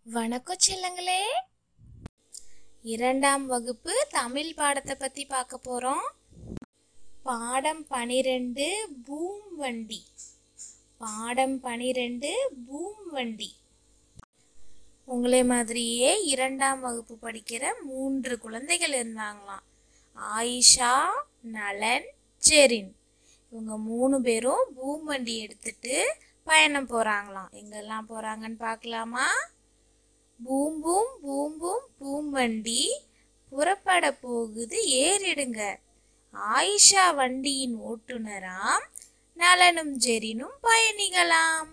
வணக்கம் செல்லங்களே இரண்டாம் வகுப்பு தமிழ் பாடத்தை பத்தி பார்க்க போறோம் பாடம் பனிரெண்டு பூம் வண்டி பாடம் பனிரெண்டு பூம் வண்டி உங்களே மாதிரியே இரண்டாம் வகுப்பு படிக்கிற மூன்று குழந்தைகள் இருந்தாங்களாம் ஆயிஷா நலன் ஜெரின் இவங்க மூணு பேரும் பூம் வண்டி எடுத்துட்டு பயணம் போறாங்களாம் எங்கெல்லாம் போறாங்கன்னு பார்க்கலாமா பூம் பூம் பூம் பூம் பூம் வண்டி புறப்பட போகுது ஏறிடுங்க ஆயிஷா வண்டியின் ஓட்டுநராம் நலனும் ஜெரினும் பயணிகளாம்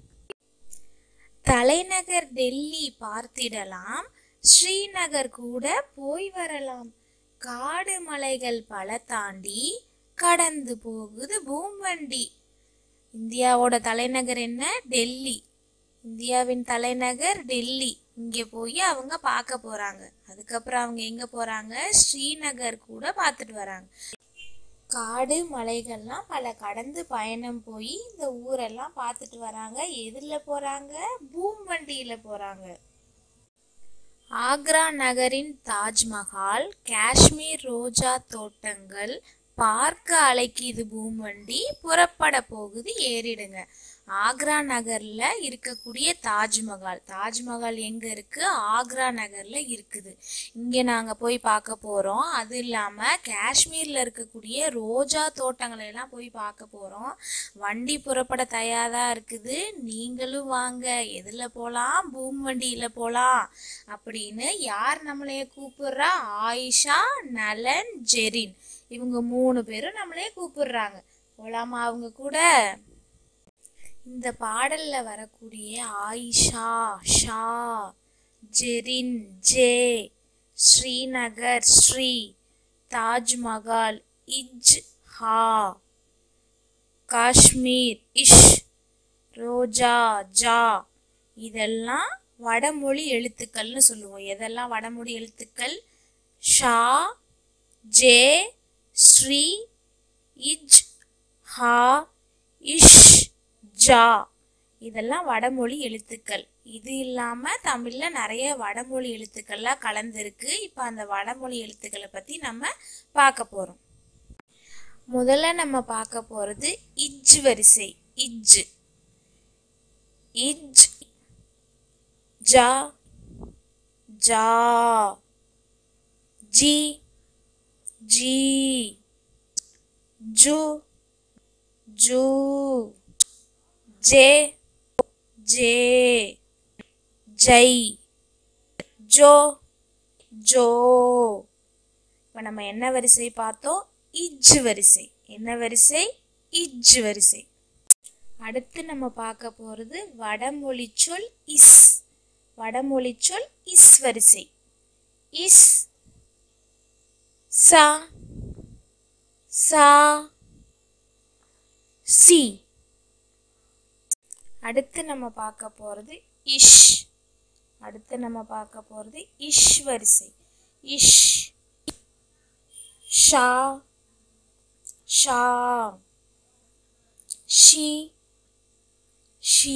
தலைநகர் டெல்லி பார்த்திடலாம் ஸ்ரீநகர் கூட போய் வரலாம் காடு மலைகள் பல தாண்டி கடந்து போகுது பூம்வண்டி இந்தியாவோட தலைநகர் என்ன டெல்லி இந்தியாவின் தலைநகர் டெல்லி இங்கே போய் அவங்க பார்க்க போறாங்க அதுக்கப்புறம் அவங்க எங்க போறாங்க ஸ்ரீநகர் கூட பார்த்துட்டு வராங்க காடு மலைகள்லாம் பல கடந்து பயணம் போய் இந்த ஊரெல்லாம் பார்த்துட்டு வராங்க எதுல போறாங்க பூம் வண்டியில போறாங்க ஆக்ரா நகரின் தாஜ்மஹால் காஷ்மீர் ரோஜா தோட்டங்கள் பார்க்க அழைக்குது பூமண்டி புறப்பட போகுது ஏறிடுங்க ஆக்ரா நகர்ல இருக்கக்கூடிய தாஜ்மஹால் தாஜ்மஹால் எங்க இருக்கு ஆக்ரா நகர்ல இருக்குது இங்க நாங்க போய் பார்க்க போறோம் அது இல்லாம காஷ்மீர்ல இருக்கக்கூடிய ரோஜா தோட்டங்களை எல்லாம் போய் பார்க்க போறோம் வண்டி புறப்பட தயாரா இருக்குது நீங்களும் வாங்க எதுல போலாம் பூம் வண்டியில போலாம் அப்படின்னு யார் நம்மளைய கூப்பிடுறா ஆயிஷா நலன் ஜெரின் இவங்க மூணு பேரும் நம்மளே கூப்பிடுறாங்க போலாமா அவங்க கூட இந்த பாடல்ல வரக்கூடிய ஆயிஷா ஷா ஜெரின் ஜே ஸ்ரீநகர் ஸ்ரீ தாஜ்மஹால் இஜ் ஹா காஷ்மீர் இஷ் ரோஜா ஜா இதெல்லாம் வடமொழி எழுத்துக்கள்னு சொல்லுவோம் எதெல்லாம் வடமொழி எழுத்துக்கள் ஷா ஜே ஸ்ரீ இஜ் ஹா இஷ் ஜா இதெல்லாம் வடமொழி எழுத்துக்கள் இது இல்லாம தமிழ்ல நிறைய வடமொழி எழுத்துக்கள்லாம் கலந்துருக்கு இப்போ அந்த வடமொழி எழுத்துக்களை பத்தி நம்ம பார்க்க போறோம் முதல்ல நம்ம பார்க்க போறது இஜ் வரிசை இஜ் இஜ் ஜா ஜா ஜி ஜி ஜு ஜூ ஜே ஜே ஜை ஜோ ஜோ இப்போ நம்ம என்ன வரிசை பார்த்தோம் இஜ் வரிசை என்ன வரிசை இஜ் வரிசை அடுத்து நம்ம பார்க்க போகிறது வடமொழி சொல் இஸ் வடமொழி சொல் இஸ் வரிசை இஸ் சா சா சி அடுத்து நம்ம பார்க்க போகிறது இஷ் அடுத்து நம்ம பார்க்க போகிறது இஷ் வரிசை இஷ் ஷா ஷா ஷி ஷி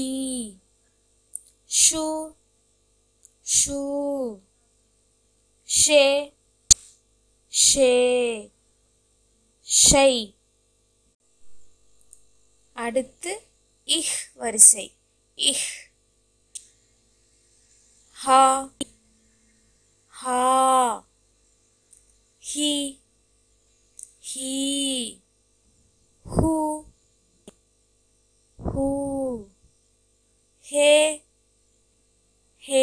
ஷு ஷூ ஷே ஷே ஷை அடுத்து இஹ் வரிசை இஹ் ஹா ஹா ஹி ஹீ ஹூ ஹூ ஹே ஹே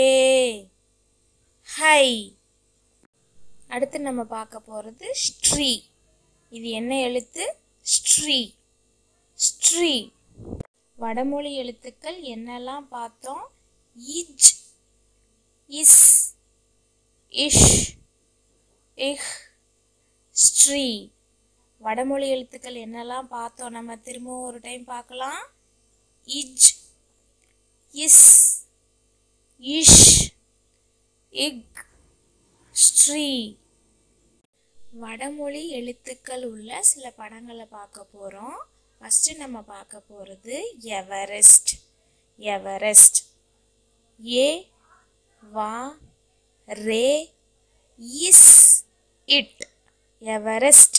ஹை அடுத்து நம்ம பார்க்க போகிறது ஸ்ட்ரீ இது என்ன எழுத்து ஸ்ட்ரீ ஸ்ட்ரீ வடமொழி எழுத்துக்கள் என்னெல்லாம் பார்த்தோம் இஜ் இஸ் இஷ் இஹ் ஸ்ட்ரீ வடமொழி எழுத்துக்கள் என்னெல்லாம் பார்த்தோம் நம்ம திரும்பவும் ஒரு டைம் பார்க்கலாம் இஜ் இஸ் இஷ் இக் ஸ்ட்ரீ வடமொழி எழுத்துக்கள் உள்ள சில படங்களை பார்க்க போகிறோம் ஃபஸ்ட்டு நம்ம பார்க்க போகிறது எவரெஸ்ட் எவரெஸ்ட் ஏ வா ரே இஸ் இட் எவரெஸ்ட்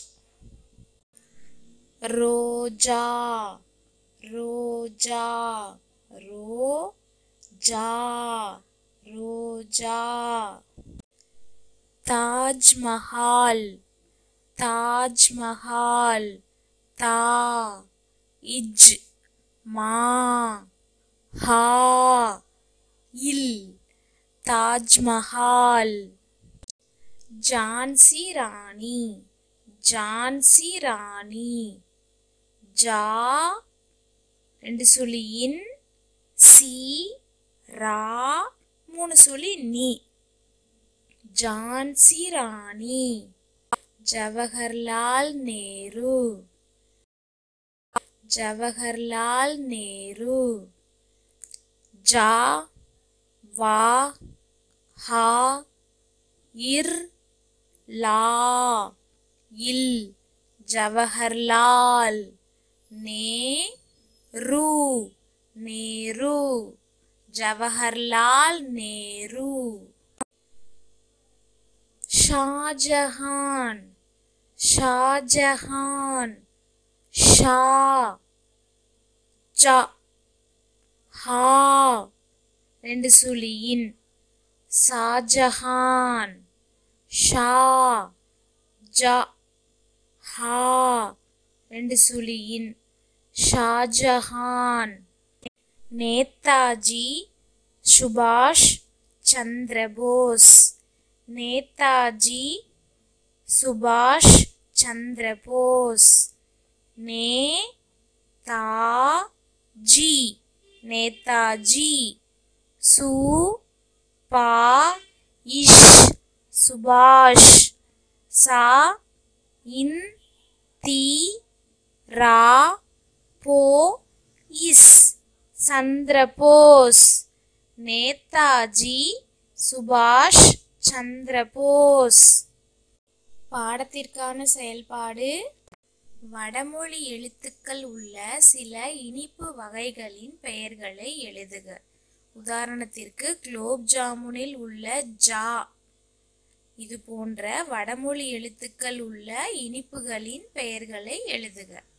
ரோஜா ரோஜா ரோ ஜா ரோஜா தாஜ்மஹால் தாஜ்மஹால் தா இஜ் மா ஹா இல் தாஜ்மஹால் ஜான்சி ராணி ஜான்சி ராணி ஜா ரெண்டு சொல்லி இன் சி ரா மூணு சொல்லி நீ ஜான்சி ராணி ஜவஹர்லால் நேரு ஜவஹர்லால் நேரு ஜா வா ஹா இர் லா இல் ஜவஹர்லால் நே ரு நேரு ஜவஹர்லால் நேரு ஷாஜஹான் ஷாஜஹான் ஷா ஜ ஹா ரெண்டு சுழியின் ஷாஜஹான் ஷா ஜ ஹா ரெண்டு சுழியின் ஷாஜஹான் நேதாஜி சுபாஷ் சந்திர போஸ் நேதாஜி சுபாஷ் சந்திர போஸ் நே தா ஜி நேதாஜி சு பா இஷ் சுபாஷ் சா இன் தி ரா போ இஸ் சந்திரபோஸ் நேதாஜி சுபாஷ் சந்திரபோஸ் பாடத்திற்கான செயல்பாடு வடமொழி எழுத்துக்கள் உள்ள சில இனிப்பு வகைகளின் பெயர்களை எழுதுக உதாரணத்திற்கு குலோப் ஜாமுனில் உள்ள ஜா இது போன்ற வடமொழி எழுத்துக்கள் உள்ள இனிப்புகளின் பெயர்களை எழுதுக